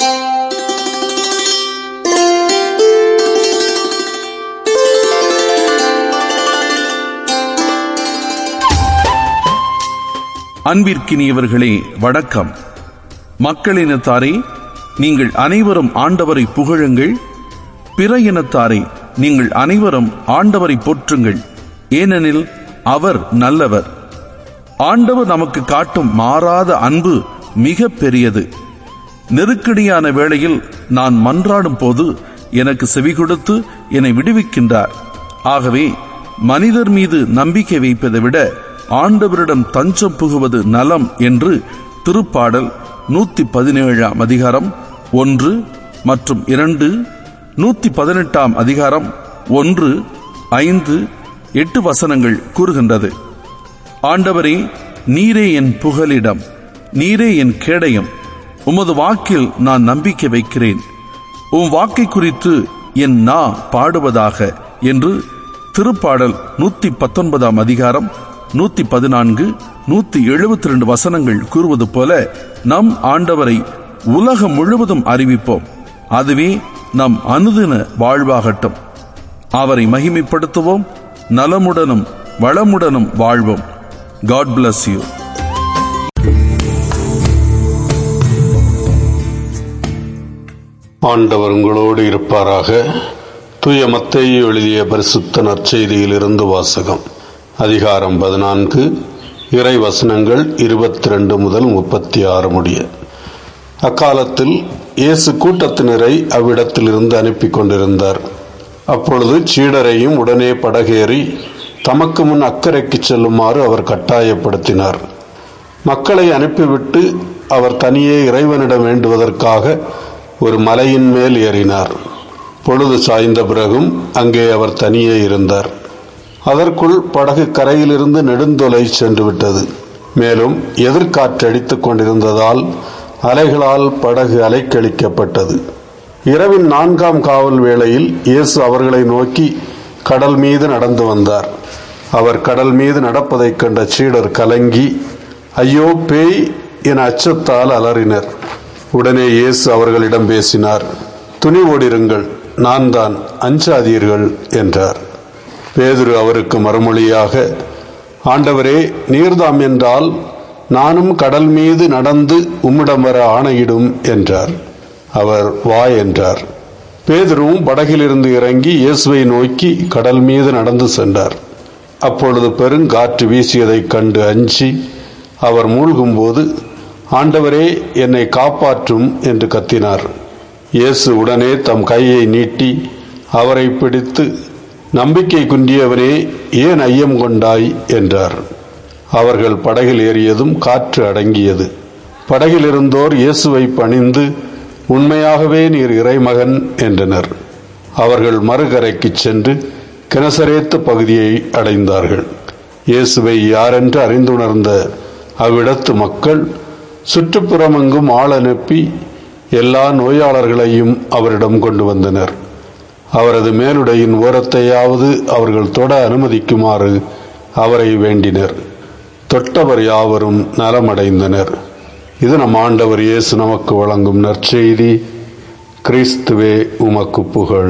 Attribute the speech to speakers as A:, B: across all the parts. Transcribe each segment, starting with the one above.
A: அன்பிற்கினியவர்களே வணக்கம் மக்களினத்தாரே நீங்கள் அனைவரும் ஆண்டவரை புகழுங்கள் பிற இனத்தாரே நீங்கள் அனைவரும் ஆண்டவரை போற்றுங்கள் ஏனெனில் அவர் நல்லவர் ஆண்டவர் நமக்கு காட்டும் மாறாத அன்பு மிக பெரியது நெருக்கடியான வேளையில் நான் மன்றாடும் போது எனக்கு செவி கொடுத்து என்னை விடுவிக்கின்றார் ஆகவே மனிதர் மீது நம்பிக்கை வைப்பதை விட ஆண்டவரிடம் தஞ்சம் புகுவது நலம் என்று திருப்பாடல் நூத்தி பதினேழாம் அதிகாரம் ஒன்று மற்றும் இரண்டு நூத்தி பதினெட்டாம் அதிகாரம் ஒன்று ஐந்து எட்டு வசனங்கள் கூறுகின்றது ஆண்டவரே நீரே என் புகலிடம் நீரே என் கேடயம் உமது வாக்கில் நான் நம்பிக்கை வைக்கிறேன் உம் வாக்கை குறித்து என் நா பாடுவதாக என்று திருப்பாடல் நூத்தி பத்தொன்பதாம் அதிகாரம் நூத்தி பதினான்கு நூத்தி எழுபத்தி ரெண்டு வசனங்கள் கூறுவது போல நம் ஆண்டவரை உலகம் முழுவதும் அறிவிப்போம் அதுவே நம் அனுதின வாழ்வாகட்டும் அவரை மகிமைப்படுத்துவோம் நலமுடனும் வளமுடனும் வாழ்வோம் காட் bless யூ
B: ஆண்டவர் உங்களோடு இருப்பாராக தூய மத்தேயு எழுதிய பரிசுத்த நற்செய்தியிலிருந்து வாசகம் அதிகாரம் பதினான்கு இறை வசனங்கள் இருபத்தி ரெண்டு முதல் முப்பத்தி ஆறு முடிய அக்காலத்தில் இயேசு கூட்டத்தினரை அவ்விடத்திலிருந்து அனுப்பி கொண்டிருந்தார் அப்பொழுது சீடரையும் உடனே படகேறி தமக்கு முன் அக்கறைக்கு செல்லுமாறு அவர் கட்டாயப்படுத்தினார் மக்களை அனுப்பிவிட்டு அவர் தனியே இறைவனிடம் வேண்டுவதற்காக ஒரு மலையின் மேல் ஏறினார் பொழுது சாய்ந்த பிறகும் அங்கே அவர் தனியே இருந்தார் அதற்குள் படகு கரையிலிருந்து நெடுந்தொலை சென்று விட்டது மேலும் எதிர்காற்று அடித்துக் கொண்டிருந்ததால் அலைகளால் படகு அலைக்கழிக்கப்பட்டது இரவின் நான்காம் காவல் வேளையில் இயேசு அவர்களை நோக்கி கடல் மீது நடந்து வந்தார் அவர் கடல் மீது நடப்பதைக் கண்ட சீடர் கலங்கி ஐயோ பேய் என அச்சத்தால் அலறினர் உடனே இயேசு அவர்களிடம் பேசினார் துணிவோடிருங்கள் நான் தான் அஞ்சாதீர்கள் என்றார் பேதுரு அவருக்கு மறுமொழியாக ஆண்டவரே நீர்தாம் என்றால் நானும் கடல் மீது நடந்து உம்மிடம் வர ஆணையிடும் என்றார் அவர் வா என்றார் பேதுருவும் படகிலிருந்து இறங்கி இயேசுவை நோக்கி கடல் மீது நடந்து சென்றார் அப்பொழுது பெருங்காற்று வீசியதைக் கண்டு அஞ்சி அவர் மூழ்கும்போது ஆண்டவரே என்னை காப்பாற்றும் என்று கத்தினார் இயேசு உடனே தம் கையை நீட்டி அவரை பிடித்து நம்பிக்கை குன்றியவனே ஏன் ஐயம் கொண்டாய் என்றார் அவர்கள் படகில் ஏறியதும் காற்று அடங்கியது படகில் இருந்தோர் இயேசுவை பணிந்து உண்மையாகவே நீர் இறைமகன் என்றனர் அவர்கள் மறுகரைக்குச் சென்று கிணசரேத்து பகுதியை அடைந்தார்கள் இயேசுவை யாரென்று அறிந்துணர்ந்த அவ்விடத்து மக்கள் சுற்றுப்புறமெங்கும் ஆள் அனுப்பி எல்லா நோயாளர்களையும் அவரிடம் கொண்டு வந்தனர் அவரது மேலுடையின் ஓரத்தையாவது அவர்கள் தொட அனுமதிக்குமாறு அவரை வேண்டினர் தொட்டவர் யாவரும் நலமடைந்தனர் இது நம் ஆண்டவர் இயேசு நமக்கு வழங்கும் நற்செய்தி கிறிஸ்துவே உமக்கு புகழ்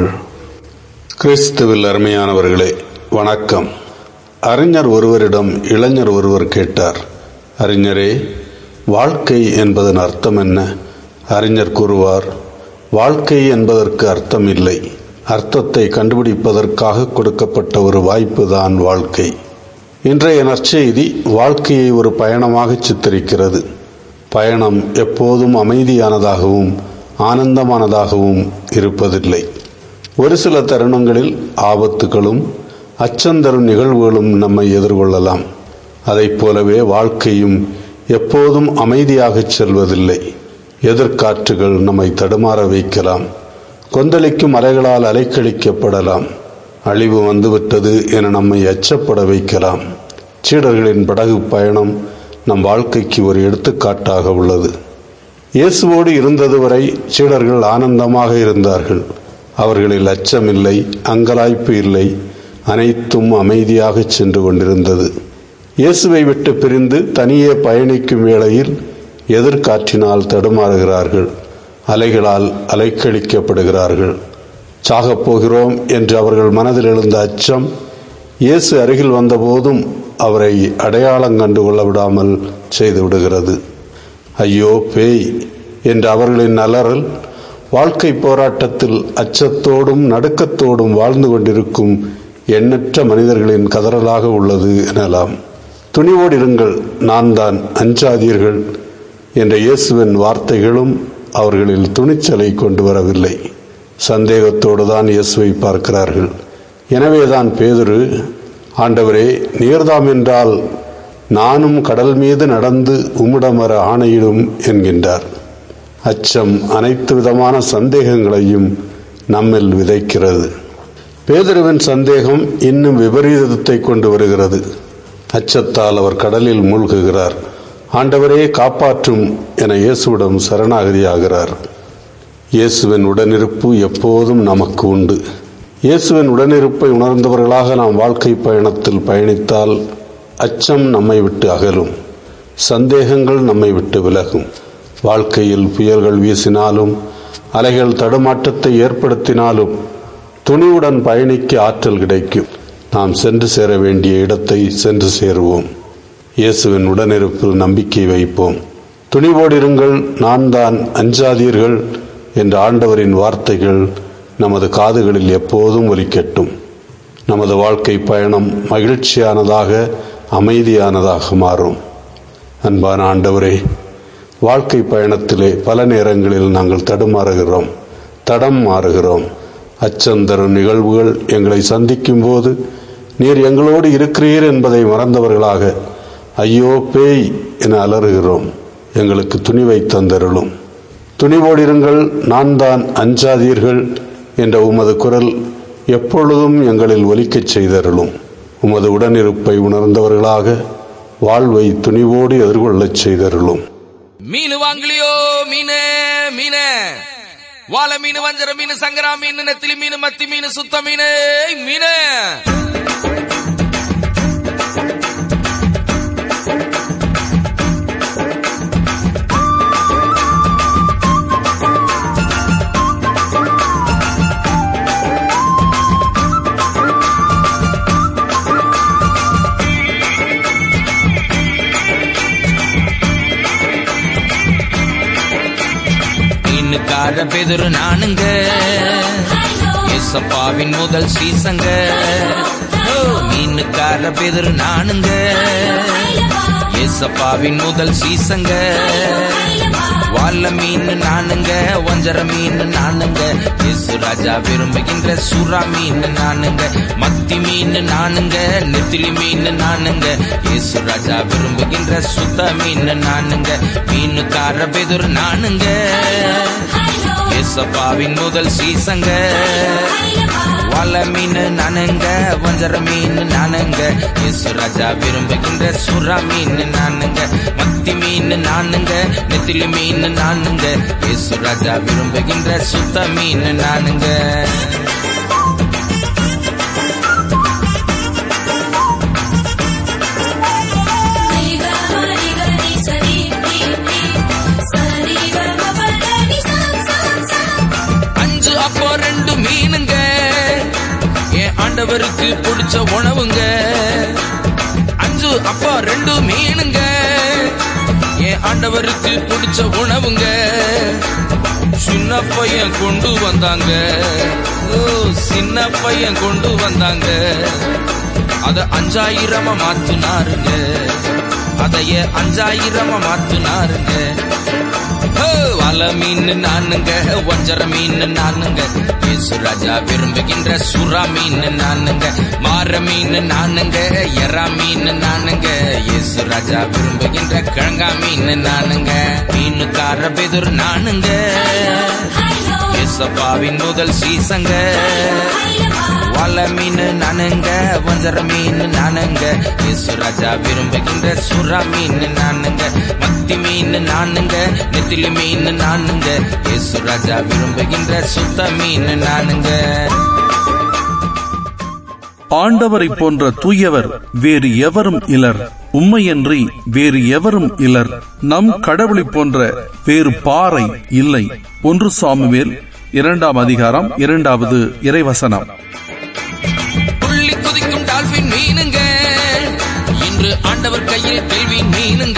B: கிறிஸ்துவில் அருமையானவர்களே வணக்கம் அறிஞர் ஒருவரிடம் இளைஞர் ஒருவர் கேட்டார் அறிஞரே வாழ்க்கை என்பதன் அர்த்தம் என்ன அறிஞர் கூறுவார் வாழ்க்கை என்பதற்கு அர்த்தம் இல்லை அர்த்தத்தை கண்டுபிடிப்பதற்காக கொடுக்கப்பட்ட ஒரு வாய்ப்பு தான் வாழ்க்கை இன்றைய நற்செய்தி வாழ்க்கையை ஒரு பயணமாக சித்தரிக்கிறது பயணம் எப்போதும் அமைதியானதாகவும் ஆனந்தமானதாகவும் இருப்பதில்லை ஒரு சில தருணங்களில் ஆபத்துகளும் அச்சந்தரும் நிகழ்வுகளும் நம்மை எதிர்கொள்ளலாம் அதைப் போலவே வாழ்க்கையும் எப்போதும் அமைதியாகச் செல்வதில்லை எதிர்காற்றுகள் நம்மை தடுமாற வைக்கலாம் கொந்தளிக்கும் அலைகளால் அலைக்கழிக்கப்படலாம் அழிவு வந்துவிட்டது என நம்மை அச்சப்பட வைக்கலாம் சீடர்களின் படகு பயணம் நம் வாழ்க்கைக்கு ஒரு எடுத்துக்காட்டாக உள்ளது இயேசுவோடு இருந்தது வரை சீடர்கள் ஆனந்தமாக இருந்தார்கள் அவர்களில் அச்சமில்லை அங்கலாய்ப்பு இல்லை அனைத்தும் அமைதியாக சென்று கொண்டிருந்தது இயேசுவை விட்டு பிரிந்து தனியே பயணிக்கும் வேளையில் எதிர்காற்றினால் தடுமாறுகிறார்கள் அலைகளால் அலைக்கழிக்கப்படுகிறார்கள் சாகப் போகிறோம் என்று அவர்கள் மனதில் எழுந்த அச்சம் இயேசு அருகில் வந்தபோதும் அவரை அடையாளம் கண்டு கொள்ள விடாமல் செய்து விடுகிறது ஐயோ பேய் என்ற அவர்களின் அலறல் வாழ்க்கை போராட்டத்தில் அச்சத்தோடும் நடுக்கத்தோடும் வாழ்ந்து கொண்டிருக்கும் எண்ணற்ற மனிதர்களின் கதறலாக உள்ளது எனலாம் துணிவோடு இருங்கள் நான் தான் அஞ்சாதீர்கள் என்ற இயேசுவின் வார்த்தைகளும் அவர்களில் துணிச்சலை கொண்டு வரவில்லை சந்தேகத்தோடு தான் இயேசுவை பார்க்கிறார்கள் எனவேதான் பேதுரு ஆண்டவரே நீர்தாம் என்றால் நானும் கடல் மீது நடந்து உம்மிடம் வர ஆணையிடும் என்கின்றார் அச்சம் அனைத்து விதமான சந்தேகங்களையும் நம்மில் விதைக்கிறது பேதுருவின் சந்தேகம் இன்னும் விபரீதத்தை கொண்டு வருகிறது அச்சத்தால் அவர் கடலில் மூழ்குகிறார் ஆண்டவரே காப்பாற்றும் என இயேசுவிடம் சரணாகதியாகிறார் இயேசுவின் உடனிருப்பு எப்போதும் நமக்கு உண்டு இயேசுவின் உடனிருப்பை உணர்ந்தவர்களாக நாம் வாழ்க்கை பயணத்தில் பயணித்தால் அச்சம் நம்மை விட்டு அகலும் சந்தேகங்கள் நம்மை விட்டு விலகும் வாழ்க்கையில் புயல்கள் வீசினாலும் அலைகள் தடுமாற்றத்தை ஏற்படுத்தினாலும் துணிவுடன் பயணிக்க ஆற்றல் கிடைக்கும் நாம் சென்று சேர வேண்டிய இடத்தை சென்று சேருவோம் இயேசுவின் உடனிருப்பில் நம்பிக்கை வைப்போம் துணிவோடு இருங்கள் நான் தான் அஞ்சாதீர்கள் என்ற ஆண்டவரின் வார்த்தைகள் நமது காதுகளில் எப்போதும் ஒலிக்கட்டும் நமது வாழ்க்கை பயணம் மகிழ்ச்சியானதாக அமைதியானதாக மாறும் அன்பான ஆண்டவரே வாழ்க்கை பயணத்திலே பல நேரங்களில் நாங்கள் தடுமாறுகிறோம் தடம் மாறுகிறோம் அச்சந்தரும் நிகழ்வுகள் எங்களை சந்திக்கும் போது நீர் எங்களோடு இருக்கிறீர் என்பதை மறந்தவர்களாக ஐயோ பேய் என அலறுகிறோம் எங்களுக்கு துணிவை தந்தருளும் துணிவோடிருங்கள் நான் தான் அஞ்சாதீர்கள் என்ற உமது குரல் எப்பொழுதும் எங்களில் ஒலிக்கச் செய்தருளும் உமது உடனிருப்பை உணர்ந்தவர்களாக வாழ்வை துணிவோடு எதிர்கொள்ளச் செய்தருளும்
C: மீன் வாங்கலையோ மீனே மீனே வாழ மீன் வஞ்சர மீன் சங்கரா மீன் நெத்திலி மீன் மத்தி மீன் சுத்த மீன் மீனே மீனுக்கார பெதுரு நானுங்க எசப்பாவின் முதல் சீசங்க ஓ, மீனுக்கார பெதுரு நானுங்க எசப்பாவின் முதல் சீசங்க வாழ மீன் நானுங்க வஞ்சர மீன் நானுங்க இயேசு ராஜா விரும்புகின்ற சுறா மீன் நானுங்க மத்தி மீன் நானுங்க நெத்திலி மீன் நானுங்க இயேசு ராஜா விரும்புகின்ற சுத்த மீன் நானுங்க மீனுக்கார பெதுர் நானுங்க ஏசப்பாவின் முதல் சீசங்க வாழ மீன் நானுங்க வஞ்சர மீன் நானுங்க இயேசு ராஜா விரும்புகின்ற சுறா மீன் நானுங்க மத்தி மீன் நானுங்க நெத்திலி மீன் நானுங்க இயேசு ராஜா விரும்புகின்ற சுத்த மீன் நானுங்க அஞ்சு அப்போ ரெண்டு மீனுங்க என் ஆண்டவருக்கு பிடிச்ச உணவுங்க அஞ்சு அப்போ ரெண்டு மீனுங்க என் ஆண்டவருக்கு பிடிச்ச உணவுங்க சின்ன பையன் கொண்டு வந்தாங்க ஓ சின்ன பையன் கொண்டு வந்தாங்க அத அஞ்சாயிரமா மாத்துனாருங்க அதைய அஞ்சாயிரமா மாத்துனாருங்க ஹோ, வல மீன் நானுங்க வஞ்சர மீன் நானுங்க இயேசு ராஜா விரும்புகின்ற சுறா மீன் நானுங்க மார மீன் நானுங்க எறா மீன் நானுங்க இயேசு ராஜா விரும்புகின்ற கிழங்கா மீன் நானுங்க மீனுக்கார பெதுர் நானுங்க இயேசப்பாவின் முதல் சீசங்க வாழ மீன் நானுங்க வஞ்சர மீன் நானுங்க இயேசு ராஜா விரும்புகின்ற சுறா மீன் நானுங்க மத்தி மீன் நானுங்க நெத்திலி மீன் நானுங்க இயேசு ராஜா விரும்புகின்ற சுத்த மீன் நானுங்க
A: ஆண்டவரை போன்ற தூயவர் வேறு எவரும் இலர் உம்மையன்றி வேறு எவரும் இலர் நம் கடவுளை போன்ற வேறு பாறை இல்லை ஒன்று சாமுவேல் இரண்டாம் அதிகாரம் இரண்டாவது இறைவசனம்
C: துள்ளி குதிக்கும் டால்பின் மீனுங்க இன்று ஆண்டவர் கையில் கேள்வி மீனுங்க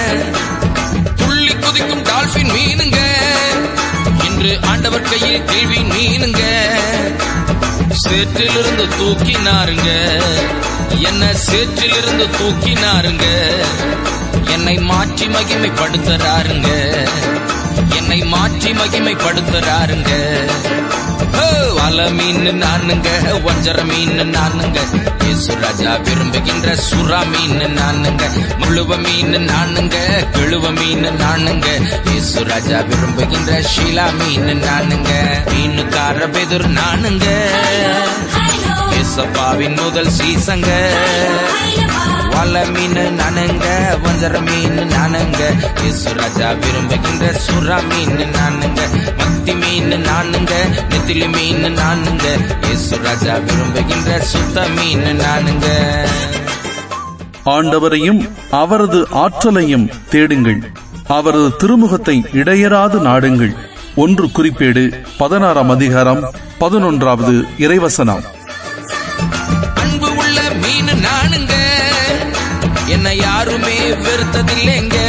C: துள்ளி குதிக்கும் டால்பின் மீனுங்க இன்று ஆண்டவர் கையில் கேள்வி மீனுங்க சேற்றிலிருந்து தூக்கினாருங்க என்ன சேற்றிலிருந்து தூக்கினாருங்க என்னை மாற்றி மகிமைப்படுத்துறாருங்க என்னை மாற்றி மகிமைப்படுத்துறாருங்க ஹோ, வல மீன் நானுங்க வஞ்சர மீன் நானுங்க இயேசு ராஜா விரும்புகின்ற சுறா மீன் நானுங்க முழுவ மீன் நானுங்க கிழுவ மீன் நானுங்க இயேசு ராஜா விரும்புகின்ற ஷீலா மீன் நானுங்க மீனுக்கார பெதுர் நானுங்க இயேசப்பாவின் முதல் சீசங்க வல மீன் நானுங்க வஞ்சர மீன் நானுங்க இயேசு ராஜா விரும்புகின்ற சுறா மீன் நானுங்க மத்தி மீன் நானுங்க நெத்திலி மீன் நானுங்க இயேசு ராஜா விரும்புகின்ற சுத்த மீன் நானுங்க
A: ஆண்டவரையும் அவரது ஆற்றலையும் தேடுங்கள் அவரது திருமுகத்தை இடையராது நாடுங்கள் ஒன்று குறிப்பேடு பதினாறாம் அதிகாரம் பதினொன்றாவது இறைவசனம்
C: அன்பு உள்ள மீன் நானுங்க என்ன யாருமே வெறுத்ததில்லைங்க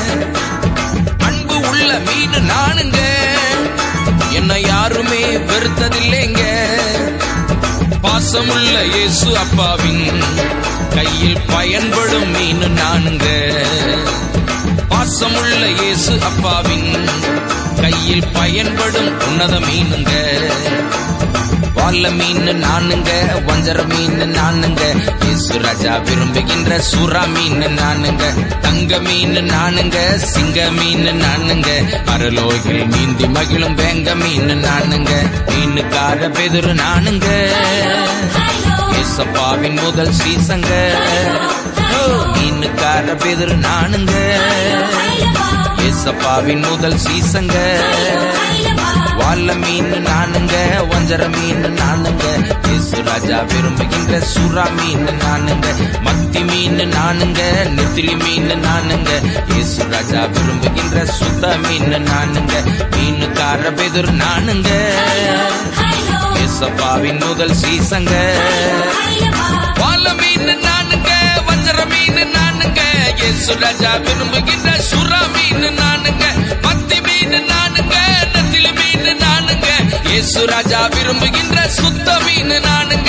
C: அன்பு உள்ள மீன் நானுங்க என்ன யாருமே வெறுத்ததில்லைங்க பாசமுள்ள இயேசு அப்பாவின் கையில் பயன்படும் மீன் நானுங்க பாசமுள்ள இயேசு அப்பாவின் கையில் பயன்படும் உன்னத மீனுங்க வால்ல மீன் நானுங்க வஞ்சர மீன் நானுங்க இயேசு ராஜா விரும்புகின்ற சுறா மீன் நானுங்க தங்க மீன் நானுங்க சிங்க மீன் நானுங்க பரலோகில் நீந்தி மகிழும் வேங்க மீன் நானுங்க மீனுக்கார பெதுரு நானுங்க ஏசப்பாவின் முதல் சீசங்க ஓ, மீனுக்கார பெதுரு நானுங்க ஏசப்பாவின் முதல் சீசங்க வால்ல மீன் நானுங்க வஞ்சர மீன் நானுங்க இயேசு ராஜா விரும்புகின்ற சுறா மீன் நானுங்க மத்தி மீன் நானுங்க நெத்திலி மீன் நானுங்க இயேசு ராஜா விரும்புகின்ற சுத்த மீன் நானுங்க மீனுக்கார பெதுர் நானுங்க இயேசப்பாவின் முதல் சீசங்க வால்ல மீன் நானுங்க வஞ்சர மீன் நானுங்க இயேசு ராஜா விரும்புகின்ற சுறா மீன் நானுங்க மத்தி மீன் நானுங்க நெத்திலி மீன் நானுங்க இயேசு ராஜா விரும்புகின்ற சுத்த மீன் நானுங்க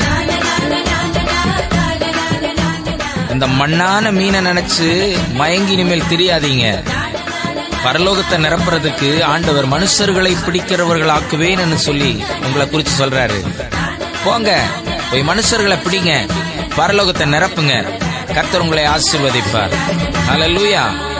C: இந்த மண்ணான மீனை நினைச்சு மயங்கி இனிமேல் தெரியாதீங்க பரலோகத்தை நிரப்புறதுக்கு ஆண்டவர் மனுஷர்களை பிடிக்கிறவர்களாக்குவேன்னு சொல்லி உங்களை குறிச்சு சொல்றாரு போங்க போய் மனுஷர்களை பிடிங்க பரலோகத்தை நிரப்புங்க கர்த்தர் உங்களை ஆசீர்வதிப்பார் ஹalleluya